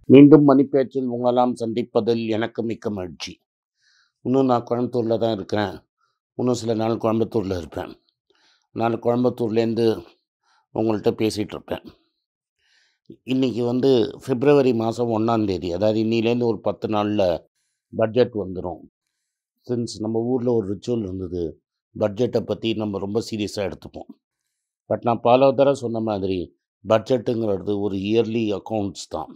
மீண்டும் மணிப்பேச்சில் உங்களெல்லாம் சந்திப்பதில் எனக்கு மிக்க மகிழ்ச்சி இன்னும் நான் கோயம்புத்தூரில் தான் இருக்கிறேன் இன்னும் சில நாள் கோயம்புத்தூரில் இருப்பேன் நான் கோயம்புத்தூர்லேருந்து உங்கள்கிட்ட பேசிகிட்டு இருப்பேன் இன்றைக்கி வந்து பிப்ரவரி மாதம் ஒன்றாந்தேதி அதாவது இன்னிலேருந்து ஒரு பத்து நாளில் பட்ஜெட் வந்துடும் சின்ஸ் நம்ம ஊரில் ஒரு ரிச்சுவல் இருந்தது பட்ஜெட்டை பற்றி நம்ம ரொம்ப சீரியஸாக எடுத்துப்போம் பட் நான் பல தடவை சொன்ன மாதிரி பட்ஜெட்டுங்கிறது ஒரு இயர்லி அக்கௌண்ட்ஸ் தான்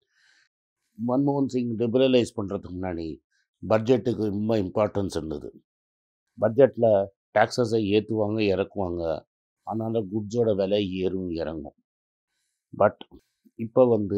மன்மோகன் சிங் லிபரலைஸ் பண்ணுறதுக்கு முன்னாடி பட்ஜெட்டுக்கு ரொம்ப இம்பார்ட்டன்ஸ் இருந்தது பட்ஜெட்டில் டேக்ஸஸை ஏற்றுவாங்க இறக்குவாங்க அதனால் குட்ஸோட விலை ஏறும் இறங்கும் பட் இப்போ வந்து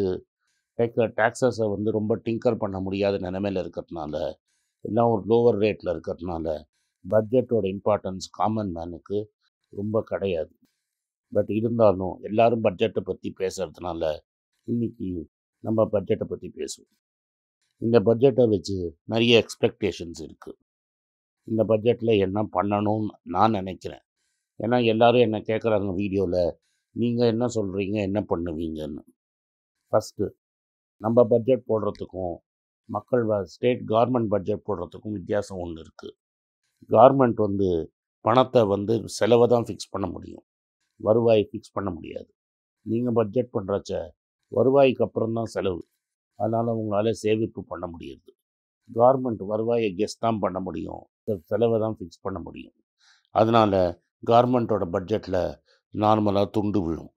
டேக்ஸஸை வந்து ரொம்ப டிங்கர் பண்ண முடியாத நிலைமையில் இருக்கிறதுனால எல்லாம் ஒரு லோவர் ரேட்டில் இருக்கிறதுனால பட்ஜெட்டோட இம்பார்ட்டன்ஸ் காமன் மேனுக்கு ரொம்ப கிடையாது பட் இருந்தாலும் எல்லாரும் பட்ஜெட்டை பற்றி பேசுகிறதுனால இன்றைக்கி நம்ம பட்ஜெட்டை பற்றி பேசுவோம் இந்த பட்ஜெட்டை வச்சு நிறைய எக்ஸ்பெக்டேஷன்ஸ் இருக்குது இந்த பட்ஜெட்டில் என்ன பண்ணணும்னு நான் நினைக்கிறேன் ஏன்னா எல்லாரும் என்ன கேட்குறாங்க வீடியோவில் நீங்கள் என்ன சொல்கிறீங்க என்ன பண்ணுவீங்கன்னு ஃபஸ்ட்டு நம்ம பட்ஜெட் போடுறதுக்கும் மக்கள் ஸ்டேட் கவர்மெண்ட் பட்ஜெட் போடுறதுக்கும் வித்தியாசம் ஒன்று இருக்குது கவர்மெண்ட் வந்து பணத்தை வந்து செலவை தான் ஃபிக்ஸ் பண்ண முடியும் வருவாயை ஃபிக்ஸ் பண்ண முடியாது நீங்கள் பட்ஜெட் பண்ணுறச்ச வருவாய்க்கு அப்புறம் தான் செலவு அதனால் உங்களால் சேமிப்பு பண்ண முடியுது கவர்மெண்ட் வருவாயை கெஸ் தான் பண்ண முடியும் செலவை தான் ஃபிக்ஸ் பண்ண முடியும் அதனால் கவர்மெண்ட்டோட பட்ஜெட்டில் நார்மலாக துண்டு விழும்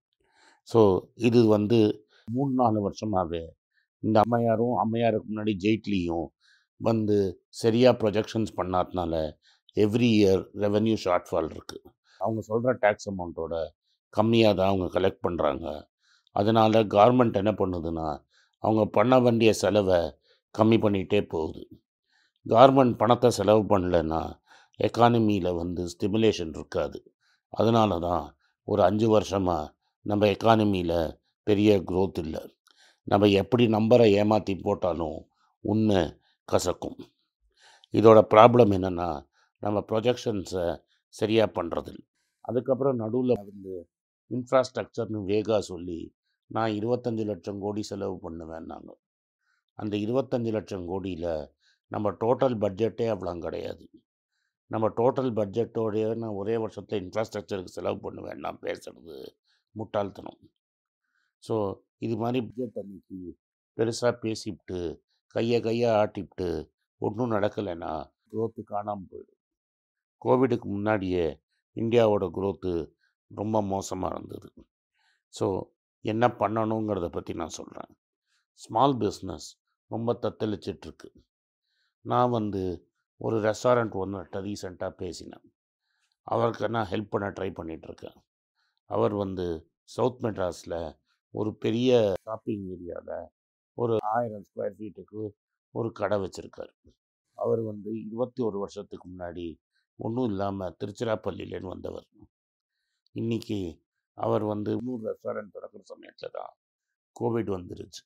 ஸோ இது வந்து மூணு நாலு வருஷமாகவே இந்த அம்மையாரும் அம்மையாருக்கு முன்னாடி ஜெய்ட்லியும் வந்து சரியாக ப்ரொஜெக்ஷன்ஸ் பண்ணாதனால எவ்ரி இயர் ரெவென்யூ ஷார்ட்ஃபால் இருக்குது அவங்க சொல்கிற டேக்ஸ் அமௌண்ட்டோட கம்மியாக தான் அவங்க கலெக்ட் பண்ணுறாங்க அதனால் கவர்மெண்ட் என்ன பண்ணுதுன்னா அவங்க பண்ண வேண்டிய செலவை கம்மி பண்ணிகிட்டே போகுது கவர்மெண்ட் பணத்தை செலவு பண்ணலைன்னா எக்கானமியில் வந்து ஸ்டிமுலேஷன் இருக்காது அதனால தான் ஒரு அஞ்சு வருஷமாக நம்ம எக்கானமியில் பெரிய க்ரோத் இல்லை நம்ம எப்படி நம்பரை ஏமாற்றி போட்டாலும் உண்மை கசக்கும் இதோட ப்ராப்ளம் என்னென்னா நம்ம ப்ரொஜெக்ஷன்ஸை சரியாக பண்ணுறது அதுக்கப்புறம் நடுவில் வந்து இன்ஃப்ராஸ்ட்ரக்சர்னு வேகா சொல்லி நான் இருபத்தஞ்சி லட்சம் கோடி செலவு பண்ணுவேன்னாங்க அந்த இருபத்தஞ்சி லட்சம் கோடியில் நம்ம டோட்டல் பட்ஜெட்டே அவ்வளோ கிடையாது நம்ம டோட்டல் பட்ஜெட்டோடைய நான் ஒரே வருஷத்தில் இன்ஃப்ராஸ்ட்ரக்சருக்கு செலவு பண்ணுவேன் நான் பேசுகிறது முட்டாள்தனம் ஸோ இது மாதிரி பட்ஜெட் அன்னைக்கு பெருசாக பேசிவிட்டு கையை கையை ஆட்டிவிட்டு ஒன்றும் நடக்கலைன்னா க்ரோத்து காணாமல் போயிடும் கோவிடுக்கு முன்னாடியே இந்தியாவோட க்ரோத்து ரொம்ப மோசமாக இருந்தது ஸோ என்ன பண்ணணுங்கிறத பற்றி நான் சொல்கிறேன் ஸ்மால் பிஸ்னஸ் ரொம்ப தத்தளிச்சிட்ருக்கு நான் வந்து ஒரு ரெஸ்டாரண்ட் ஒன்றுகிட்ட ரீசெண்டாக பேசினேன் அவருக்கு நான் ஹெல்ப் பண்ண ட்ரை பண்ணிகிட்ருக்கேன் அவர் வந்து சவுத் மெட்ராஸில் ஒரு பெரிய ஷாப்பிங் ஏரியாவில் ஒரு ஆயிரம் ஸ்கொயர் ஃபீட்டுக்கு ஒரு கடை வச்சுருக்கார் அவர் வந்து இருபத்தி ஒரு வருஷத்துக்கு முன்னாடி ஒன்றும் இல்லாமல் திருச்சிராப்பள்ளியிலேருந்து வந்தவர் இன்றைக்கி அவர் வந்து இன்னொரு ரெஸ்டாரண்ட் திறக்கிற சமயத்தில் தான் கோவிட் வந்துருச்சு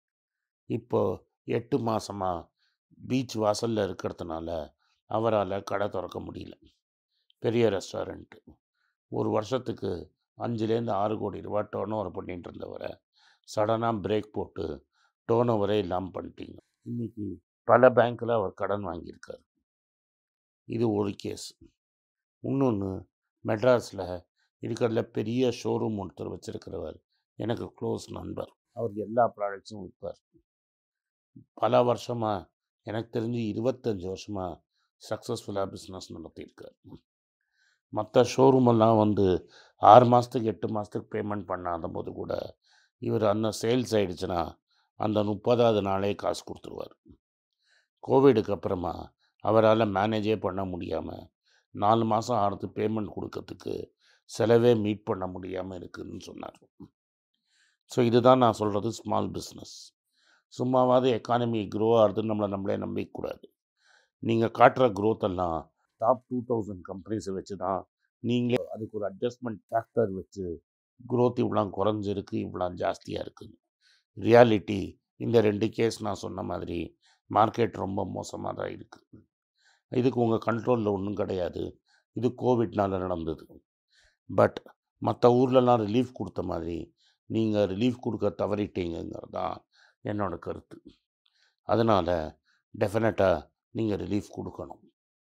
இப்போது எட்டு மாதமாக பீச் வாசலில் இருக்கிறதுனால அவரால் கடை திறக்க முடியல பெரிய ரெஸ்டாரண்ட்டு ஒரு வருஷத்துக்கு அஞ்சுலேருந்து ஆறு கோடி ரூபா டேர்ன் ஓவர் பண்ணிகிட்டு இருந்தவரை சடனாக பிரேக் போட்டு டேர்ன் ஓவரே இல்லாமல் பண்ணிட்டீங்க இன்றைக்கி பல பேங்க்கில் அவர் கடன் வாங்கியிருக்கார் இது ஒரு கேஸ் இன்னொன்று மெட்ராஸில் இருக்கிறதுல பெரிய ஷோரூம் ஒருத்தர் வச்சுருக்கிறவர் எனக்கு க்ளோஸ் நண்பர் அவர் எல்லா ப்ராடக்ட்ஸும் விற்பார் பல வருஷமாக எனக்கு தெரிஞ்சு இருபத்தஞ்சி வருஷமாக சக்ஸஸ்ஃபுல்லாக பிஸ்னஸ் நடத்தியிருக்கார் மற்ற ஷோரூமெல்லாம் வந்து ஆறு மாதத்துக்கு எட்டு மாதத்துக்கு பேமெண்ட் பண்ணாத போது கூட இவர் அந்த சேல்ஸ் ஆகிடுச்சுன்னா அந்த முப்பதாவது நாளே காசு கொடுத்துருவார் கோவிடுக்கு அப்புறமா அவரால் மேனேஜே பண்ண முடியாமல் நாலு மாதம் ஆறுது பேமெண்ட் கொடுக்கறதுக்கு செலவே மீட் பண்ண முடியாமல் இருக்குதுன்னு சொன்னார் ஸோ இதுதான் நான் சொல்கிறது ஸ்மால் பிஸ்னஸ் சும்மாவாவது எக்கானமி க்ரோ ஆகுதுன்னு நம்மளை நம்மளே நம்பிக்கூடாது நீங்கள் காட்டுற க்ரோத் எல்லாம் டாப் டூ தௌசண்ட் கம்பெனிஸை வச்சு தான் நீங்களே அதுக்கு ஒரு அட்ஜஸ்ட்மெண்ட் ஃபேக்டர் வச்சு க்ரோத் இவ்வளோ குறைஞ்சிருக்கு இவ்வளோ ஜாஸ்தியாக இருக்குது ரியாலிட்டி இந்த ரெண்டு கேஸ் நான் சொன்ன மாதிரி மார்க்கெட் ரொம்ப மோசமாக தான் இருக்குது இதுக்கு உங்கள் கண்ட்ரோலில் ஒன்றும் கிடையாது இது கோவிட்னால் நடந்தது பட் மற்ற ஊர்லலாம் ரிலீஃப் கொடுத்த மாதிரி நீங்கள் ரிலீஃப் கொடுக்க தவறிட்டீங்கிறது தான் என்னோட கருத்து அதனால் டெஃபினட்டாக நீங்கள் ரிலீஃப் கொடுக்கணும்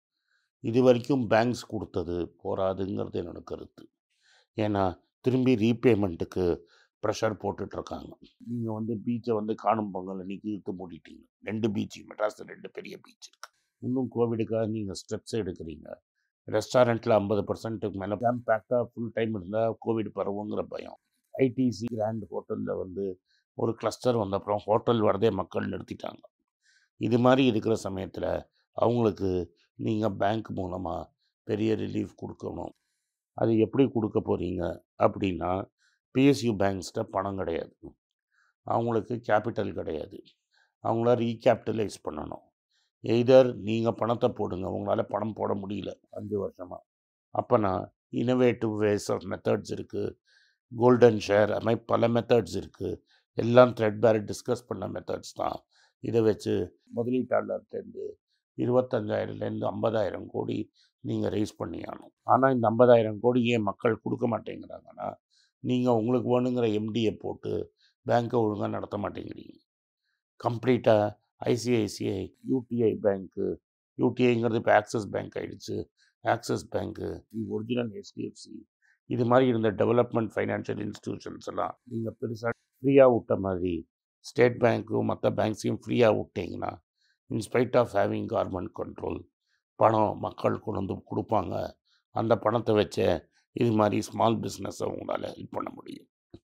இது வரைக்கும் பேங்க்ஸ் கொடுத்தது போராதுங்கிறது என்னோட கருத்து ஏன்னா திரும்பி ரீபேமெண்ட்டுக்கு ப்ரெஷர் போட்டுட்ருக்காங்க நீங்கள் வந்து பீச்சை வந்து காணும் பொங்கல் அன்றைக்கி இழுத்து மூடிட்டீங்க ரெண்டு பீச்சு மெட்ராஸில் ரெண்டு பெரிய பீச் இருக்குது இன்னும் கோவிடுக்காக நீங்கள் ஸ்டெப்ஸ் எடுக்கிறீங்க ரெஸ்டாரண்ட்டில் ஐம்பது பர்சன்ட்டுக்கு மேலே கேம் பேக்டாக ஃபுல் டைம் இருந்தால் கோவிட் பரவுங்கிற பயம் ஐடிசி கிராண்ட் ஹோட்டலில் வந்து ஒரு கிளஸ்டர் வந்த அப்புறம் ஹோட்டல் வரதே மக்கள் நிறுத்திட்டாங்க இது மாதிரி இருக்கிற சமயத்தில் அவங்களுக்கு நீங்கள் பேங்க் மூலமாக பெரிய ரிலீஃப் கொடுக்கணும் அது எப்படி கொடுக்க போகிறீங்க அப்படின்னா பிஎஸ்யூ பேங்க்ஸ்கிட்ட பணம் கிடையாது அவங்களுக்கு கேபிட்டல் கிடையாது அவங்கள ரீகேபிட்டலைஸ் பண்ணணும் எய்தர் நீங்கள் பணத்தை போடுங்க உங்களால் பணம் போட முடியல அஞ்சு வருஷமாக அப்போனா இனோவேட்டிவ் வேஸ் ஆஃப் மெத்தட்ஸ் இருக்குது கோல்டன் ஷேர் அது மாதிரி பல மெத்தட்ஸ் இருக்குது எல்லாம் த்ரெட் பேர் டிஸ்கஸ் பண்ண மெத்தட்ஸ் தான் இதை வச்சு முதலீட்டாளர்கிட்டேருந்து இருபத்தஞ்சாயிரம்லேருந்து ஐம்பதாயிரம் கோடி நீங்கள் ரைஸ் பண்ணியாகணும் ஆனால் இந்த ஐம்பதாயிரம் கோடி ஏன் மக்கள் கொடுக்க மாட்டேங்கிறாங்கன்னா நீங்கள் உங்களுக்கு வேணுங்கிற எம்டியை போட்டு பேங்க்கை ஒழுங்காக நடத்த மாட்டேங்கிறீங்க கம்ப்ளீட்டாக ஐசிஐசிஐ யூடிஐ பேங்க்கு யூடிஐங்கிறது இப்போ ஆக்சிஸ் பேங்க் ஆகிடுச்சு ஆக்சிஸ் பேங்க்கு ஒரிஜினல் ஹெச்டிஎஃப்சி இது மாதிரி இருந்த டெவலப்மெண்ட் ஃபைனான்ஷியல் இன்ஸ்டிடியூஷன்ஸ் எல்லாம் நீங்கள் பெருசாக ஃப்ரீயாக விட்ட மாதிரி ஸ்டேட் பேங்க்கும் மற்ற பேங்க்ஸையும் ஃப்ரீயாக விட்டிங்கன்னா in spite of having government control பணம் மக்கள் கொண்டு வந்து கொடுப்பாங்க அந்த பணத்தை வச்சு இது மாதிரி ஸ்மால் பிஸ்னஸை உங்களால் ஹெல்ப் பண்ண முடியும்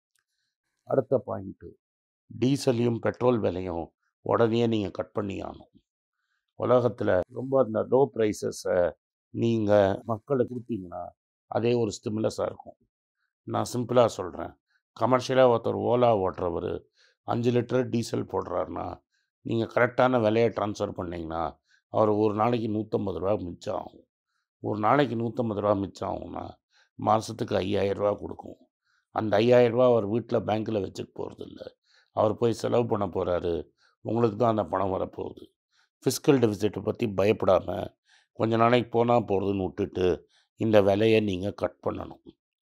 அடுத்த பாயிண்ட்டு டீசலையும் பெட்ரோல் விலையும் உடனே நீங்கள் கட் பண்ணி ஆகணும் உலகத்தில் ரொம்ப அந்த லோ ப்ரைஸஸை நீங்கள் மக்களுக்கு கொடுத்தீங்கன்னா அதே ஒரு ஸ்டிமுலஸாக இருக்கும் நான் சிம்பிளாக சொல்கிறேன் கமர்ஷியலாக ஒருத்தர் ஓலா ஓட்டுறவர் அஞ்சு லிட்டர் டீசல் போடுறாருன்னா நீங்கள் கரெக்டான விலையை ட்ரான்ஸ்ஃபர் பண்ணிங்கன்னா அவர் ஒரு நாளைக்கு நூற்றம்பது ரூபா மிச்சம் ஆகும் ஒரு நாளைக்கு நூற்றம்பது ரூபா மிச்சம் ஆகும்னா மாதத்துக்கு ஐயாயிரரூபா கொடுக்கும் அந்த ஐயாயிரரூபா அவர் வீட்டில் பேங்க்கில் வச்சுக்க போகிறதில்ல அவர் போய் செலவு பண்ண போகிறாரு உங்களுக்கு தான் அந்த பணம் வரப்போகுது ஃபிஸ்கல் டெபிசிட்டை பற்றி பயப்படாமல் கொஞ்ச நாளைக்கு போனால் போகிறதுன்னு விட்டுட்டு இந்த விலையை நீங்கள் கட் பண்ணணும்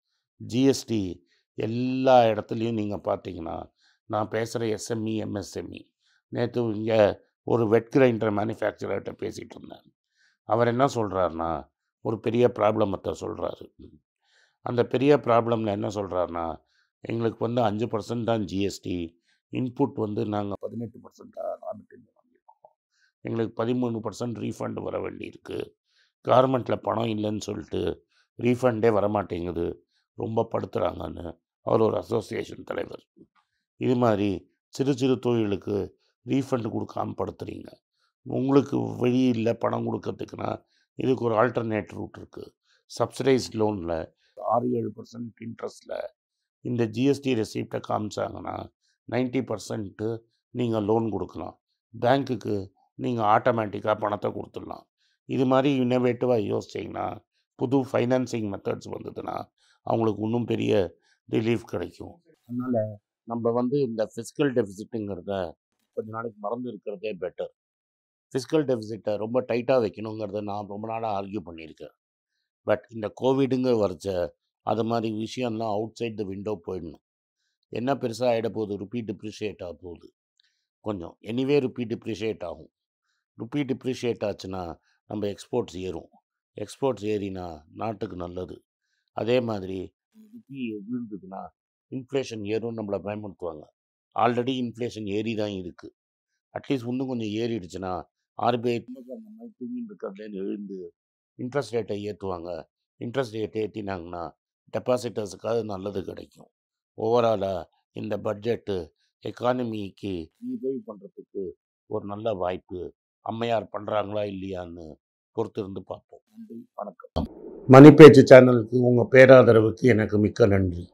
ஜிஎஸ்டி எல்லா இடத்துலையும் நீங்கள் பார்த்தீங்கன்னா நான் பேசுகிற எஸ்எம்இ எம்எஸ்எம்இ நேற்று இங்கே ஒரு வெட் கிரைண்டர் மேனுஃபேக்சரர்கிட்ட பேசிகிட்டு இருந்தேன் அவர் என்ன சொல்கிறாருன்னா ஒரு பெரிய ப்ராப்ளமத்தை சொல்கிறாரு அந்த பெரிய ப்ராப்ளமில் என்ன சொல்கிறாருன்னா எங்களுக்கு வந்து அஞ்சு பர்சன்ட் தான் ஜிஎஸ்டி இன்புட் வந்து நாங்கள் பதினெட்டு பர்சன்ட்டாக ரா மெட்டீரியல் வாங்கியிருக்கோம் எங்களுக்கு பதிமூணு பர்சன்ட் ரீஃபண்ட் வர வேண்டியிருக்கு கார்மெண்ட்டில் பணம் இல்லைன்னு சொல்லிட்டு ரீஃபண்டே வரமாட்டேங்குது ரொம்ப படுத்துகிறாங்கன்னு அவர் ஒரு அசோசியேஷன் தலைவர் இது மாதிரி சிறு சிறு தொழிலுக்கு ரீஃபண்ட் கொடுக்காம படுத்துறீங்க உங்களுக்கு வழி இல்லை பணம் கொடுக்கறதுக்குன்னா இதுக்கு ஒரு ஆல்டர்னேட் ரூட் இருக்குது சப்சிடைஸ்ட் லோனில் ஆறு ஏழு பர்சன்ட் இன்ட்ரெஸ்ட்டில் இந்த ஜிஎஸ்டி ரெசிப்டை காமிச்சாங்கன்னா நைன்ட்டி பர்சன்ட்டு நீங்கள் லோன் கொடுக்கலாம் பேங்க்குக்கு நீங்கள் ஆட்டோமேட்டிக்காக பணத்தை கொடுத்துடலாம் இது மாதிரி இன்னோவேட்டிவாக யோசிச்சிங்கன்னா புது ஃபைனான்சிங் மெத்தட்ஸ் வந்ததுன்னா அவங்களுக்கு இன்னும் பெரிய ரிலீஃப் கிடைக்கும் அதனால் நம்ம வந்து இந்த ஃபிசிக்கல் டெபிசிட்டுங்கிறத கொஞ்ச நாளைக்கு மறந்து இருக்கிறதே பெட்டர் ஃபிசிக்கல் டெபிசிட்டை ரொம்ப டைட்டாக வைக்கணுங்கிறத நான் ரொம்ப நாளாக ஆர்கியூ பண்ணியிருக்கேன் பட் இந்த கோவிடுங்க வரைச்ச அது மாதிரி விஷயம்லாம் அவுட் சைட் த விண்டோ போயிடணும் என்ன பெருசாக ஆகிட போகுது ருப்பி டிப்ரிஷியேட் ஆக போகுது கொஞ்சம் எனிவே ருப்பி டிப்ரிஷியேட் ஆகும் ருப்பி டிப்ரிஷியேட் ஆச்சுன்னா நம்ம எக்ஸ்போர்ட்ஸ் ஏறும் எக்ஸ்போர்ட்ஸ் ஏறினா நாட்டுக்கு நல்லது அதே மாதிரி ருப்பி விழுந்ததுன்னா இன்ஃப்ளேஷன் ஏறும் நம்மளை பயமுறுத்துவாங்க ஆல்ரெடி இன்ஃப்ளேஷன் ஏறி தான் இருக்குது அட்லீஸ்ட் இன்னும் கொஞ்சம் ஏறிடுச்சுன்னா ஆர்பிஐ அந்த மாதிரி தூங்கிட்டு இருக்கிறதுலேருந்து எழுந்து இன்ட்ரெஸ்ட் ரேட்டை ஏற்றுவாங்க இன்ட்ரெஸ்ட் ரேட்டை ஏற்றினாங்கன்னா டெபாசிட்டர்ஸுக்காக நல்லது கிடைக்கும் ஓவராலாக இந்த பட்ஜெட்டு எக்கானமிக்கு ரீவைவ் பண்ணுறதுக்கு ஒரு நல்ல வாய்ப்பு அம்மையார் பண்ணுறாங்களா இல்லையான்னு பொறுத்து இருந்து பார்ப்போம் நன்றி வணக்கம் மணி பேச்சு சேனலுக்கு உங்கள் பேராதரவுக்கு எனக்கு மிக்க நன்றி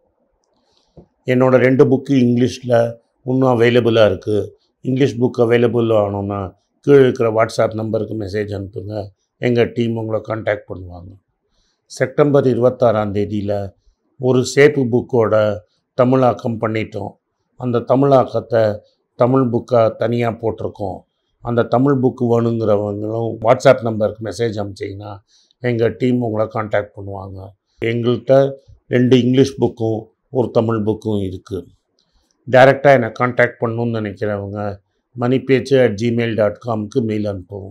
என்னோட ரெண்டு புக்கு இங்கிலீஷில் இன்னும் அவைலபிளாக இருக்குது இங்கிலீஷ் புக் அவைலபிள் ஆகணும்னா கீழே இருக்கிற வாட்ஸ்அப் நம்பருக்கு மெசேஜ் அனுப்புங்க எங்கள் டீம் உங்களை காண்டாக்ட் பண்ணுவாங்க செப்டம்பர் இருபத்தாறாம் தேதியில் ஒரு சேப்பு புக்கோட தமிழாக்கம் பண்ணிட்டோம் அந்த தமிழாக்கத்தை தமிழ் புக்காக தனியாக போட்டிருக்கோம் அந்த தமிழ் புக்கு வேணுங்கிறவங்களும் வாட்ஸ்அப் நம்பருக்கு மெசேஜ் அனுப்பிச்சிங்கன்னா எங்கள் டீம் உங்களை காண்டாக்ட் பண்ணுவாங்க எங்கள்கிட்ட ரெண்டு இங்கிலீஷ் புக்கும் ஒரு தமிழ் புக்கும் இருக்குது டைரெக்டாக என்னை காண்டாக்ட் பண்ணணும்னு நினைக்கிறவங்க money Pechu at Gmail dot காம்க்கு மெயில் அனுப்பவும்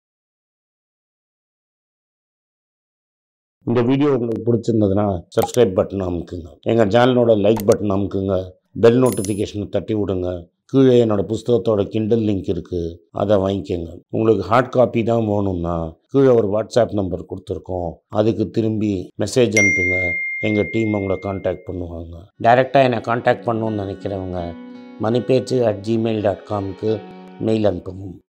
இந்த வீடியோ உங்களுக்கு பிடிச்சிருந்ததுன்னா சப்ஸ்கிரைப் பட்டன் அமுக்குங்க எங்கள் சேனலோட லைக் பட்டன் அமுக்குங்க பெல் நோட்டிஃபிகேஷனை தட்டி விடுங்க கீழே என்னோட புஸ்தகத்தோட கிண்டல் லிங்க் இருக்குது அதை வாங்கிக்கோங்க உங்களுக்கு ஹார்ட் காப்பி தான் வேணும்னா கீழே ஒரு வாட்ஸ்அப் நம்பர் கொடுத்துருக்கோம் அதுக்கு திரும்பி மெசேஜ் அனுப்புங்க எங்கள் டீம் உங்களை காண்டாக்ட் பண்ணுவாங்க டைரெக்டாக என்னை காண்டாக்ட் பண்ணணும்னு நினைக்கிறவங்க மணிபேச்சு அட் ஜிமெயில் டாட் காம்க்கு மெயில் அனுப்பவும்